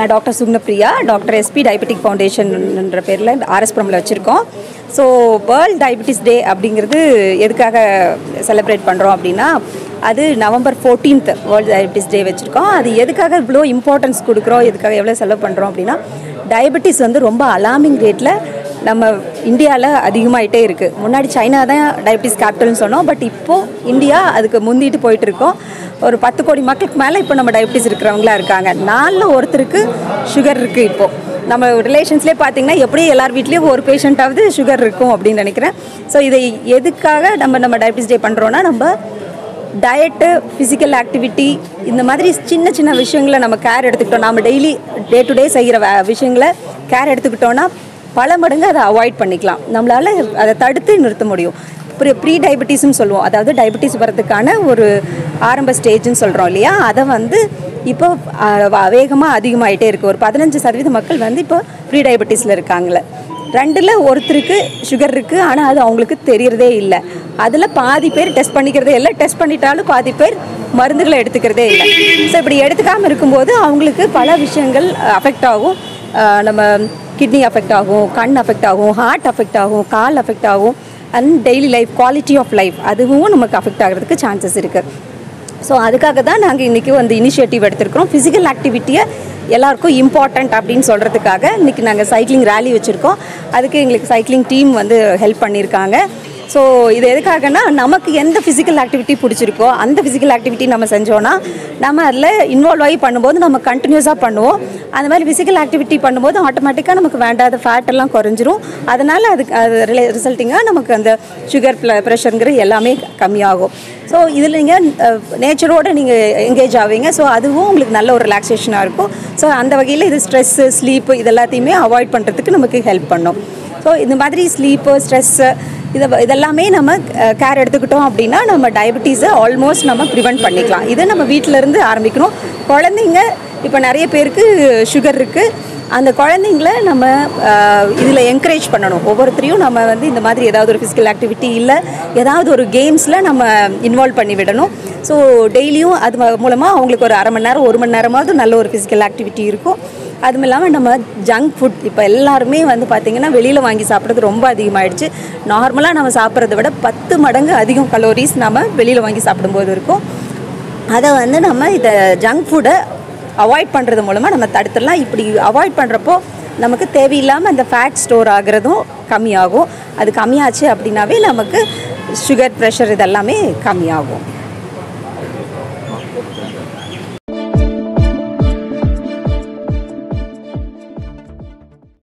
நான் doctor Sugnapriya doctor SP diabetic ஃபவுண்டேஷன்ன்ற பேரில் ஆர்எஸ்புரமில் வச்சுருக்கோம் ஸோ வேர்ல்ட் டயபெட்டிஸ் டே அப்படிங்கிறது எதுக்காக செலிப்ரேட் பண்ணுறோம் அப்படின்னா அது November fourteenth world diabetes day வச்சுருக்கோம் அது எதுக்காக இவ்வளோ இம்பார்ட்டன்ஸ் கொடுக்குறோம் எதுக்காக எவ்வளோ செலவு பண்ணுறோம் அப்படின்னா டயபெட்டிஸ் வந்து ரொம்ப அலாமிங் ரேட்டில் நம்ம இந்தியாவில் அதிகமாயிட்டே இருக்குது முன்னாடி சைனா தான் டயபிட்டிஸ் கேபிட்டல்னு சொன்னோம் பட் இப்போது இந்தியா அதுக்கு முந்திட்டு போயிட்டு இருக்கோம் ஒரு பத்து கோடி மக்களுக்கு மேலே இப்போ நம்ம டயபிட்டிஸ் இருக்கிறவங்களா இருக்காங்க நாலில் ஒருத்தருக்கு சுகர் இருக்குது இப்போது நம்ம ரிலேஷன்ஸ்லேயே பார்த்தீங்கன்னா எப்படி எல்லார் வீட்லேயும் ஒரு பேஷண்ட்டாவது சுகர் இருக்கும் அப்படின்னு நினைக்கிறேன் ஸோ இதை எதுக்காக நம்ம நம்ம டயபிட்டிஸ் டே பண்ணுறோன்னா நம்ம டயட்டு ஃபிசிக்கல் ஆக்டிவிட்டி இந்த மாதிரி சின்ன சின்ன விஷயங்களை நம்ம கேர் எடுத்துக்கிட்டோம் நம்ம டெய்லி டே டு டே செய்கிற வே- விஷயங்களை கேர் எடுத்துக்கிட்டோன்னா பல மடங்கு அதை அவாய்ட் பண்ணிக்கலாம் நம்மளால் அதை தடுத்து நிறுத்த முடியும் ப்ரீ ப்ரீ டயபெட்டிஸ்னு சொல்லுவோம் அதாவது டயபெட்டிஸ் வரதுக்கான ஒரு ஆரம்ப ஸ்டேஜ்னு சொல்கிறோம் இல்லையா அதை வந்து இப்போ வேகமாக அதிகமாயிட்டே இருக்குது ஒரு பதினஞ்சு சதவீத மக்கள் வந்து இப்போ ப்ரீ டயபெட்டிஸில் இருக்காங்களே ரெண்டில் ஒருத்தருக்கு சுகர் இருக்குது ஆனால் அது அவங்களுக்கு தெரியறதே இல்லை அதில் பாதி பேர் டெஸ்ட் பண்ணிக்கிறதே இல்லை டெஸ்ட் பண்ணிட்டாலும் பாதி பேர் மருந்துகளை எடுத்துக்கிறதே இல்லை ஸோ இப்படி எடுத்துக்காமல் இருக்கும்போது அவங்களுக்கு பல விஷயங்கள் அஃபெக்ட் ஆகும் அஹ் நம்ம கிட்னி அஃபெக்ட் ஆகும் கண் அஃபெக்ட் ஆகும் ஹார்ட் அஃபெக்ட் ஆகும் கால் அஃபெக்ட் ஆகும் and daily life quality of life அதுவும் நமக்கு அஃபெக்ட் ஆகிறதுக்கு சான்சஸ் இருக்குது ஸோ அதுக்காக தான் நாங்கள் இன்றைக்கி வந்து இனிஷியேட்டிவ் எடுத்திருக்கிறோம் ஃபிசிக்கல் ஆக்டிவிட்டியை எல்லாருக்கும் இம்பார்ட்டண்ட் அப்படின்னு சொல்கிறதுக்காக இன்றைக்கி நாங்கள் சைக்கிளிங் ரேலி வச்சுருக்கோம் அதுக்கு எங்களுக்கு சைக்கிளிங் டீம் வந்து ஹெல்ப் பண்ணியிருக்காங்க ஸோ இது எதுக்காகனா நமக்கு எந்த ஃபிசிக்கல் ஆக்டிவிட்டி பிடிச்சிருக்கோ அந்த ஃபிசிக்கல் ஆக்டிவிட்டி நம்ம செஞ்சோன்னா நம்ம அதில் இன்வால்வ் ஆகி பண்ணும்போது நம்ம கண்டினியூஸாக பண்ணுவோம் அந்த மாதிரி ஃபிசிக்கல் ஆக்டிவிட்டி பண்ணும்போது ஆட்டோமேட்டிக்காக நமக்கு வேண்டாத ஃபேட் எல்லாம் குறைஞ்சிரும் அதனால் அதுக்கு அது ரிசல்ட்டிங்காக நமக்கு அந்த சுகர் ப்ரெஷருங்கிற எல்லாமே கம்மியாகும் ஸோ இதில் நீங்கள் நேச்சரோடு நீங்கள் என்கேஜ் ஆவீங்க ஸோ அதுவும் உங்களுக்கு நல்ல ஒரு ரிலாக்ஸேஷனாக இருக்கும் ஸோ அந்த வகையில் இது ஸ்ட்ரெஸ்ஸு ஸ்லீப்பு இது எல்லாத்தையுமே அவாய்ட் பண்ணுறதுக்கு நமக்கு ஹெல்ப் பண்ணும் ஸோ இந்த மாதிரி ஸ்லீப்பு ஸ்ட்ரெஸ்ஸு இதை இதெல்லாமே நம்ம கேர் எடுத்துக்கிட்டோம் அப்படின்னா நம்ம டயபெட்டிஸை ஆல்மோஸ்ட் நம்ம ப்ரிவெண்ட் பண்ணிக்கலாம் இதை நம்ம வீட்டில இருந்து ஆரம்பிக்கணும் குழந்தைங்க இப்போ நிறைய பேருக்கு சுகர் இருக்குது அந்த குழந்தைங்கள நம்ம இதில் என்கரேஜ் பண்ணணும் ஒவ்வொருத்தரையும் நம்ம வந்து இந்த மாதிரி ஏதாவது ஒரு ஃபிசிக்கல் ஆக்டிவிட்டி இல்லை ஏதாவது ஒரு கேம்ஸில் நம்ம இன்வால்வ் பண்ணி விடணும் ஸோ டெய்லியும் அது மூலமாக அவங்களுக்கு ஒரு அரை மணி நேரம் ஒரு மணி நேரமாவது நல்ல ஒரு ஃபிசிக்கல் ஆக்டிவிட்டி இருக்கும் அதுவும் இல்லாமல் நம்ம ஜங்க் ஃபுட் இப்போ எல்லாருமே வந்து பார்த்திங்கன்னா வெளியில் வாங்கி சாப்பிட்றது ரொம்ப அதிகமாகிடுச்சு நார்மலாக நம்ம சாப்பிட்றத விட பத்து மடங்கு அதிகம் கலோரிஸ் நம்ம வெளியில் வாங்கி சாப்பிடும்போது இருக்கும் அதை வந்து நம்ம இதை ஜங்க் ஃபுட்டை அவாய்ட் பண்ணுறது மூலமாக நம்ம தடுத்துடலாம் இப்படி அவாய்ட் பண்ணுறப்போ நமக்கு தேவையில்லாமல் அந்த ஃபேட் ஸ்டோர் ஆகுறதும் கம்மியாகும் அது கம்மியாச்சு அப்படின்னாவே நமக்கு சுகர் ப்ரெஷர் இதெல்லாமே கம்மியாகும்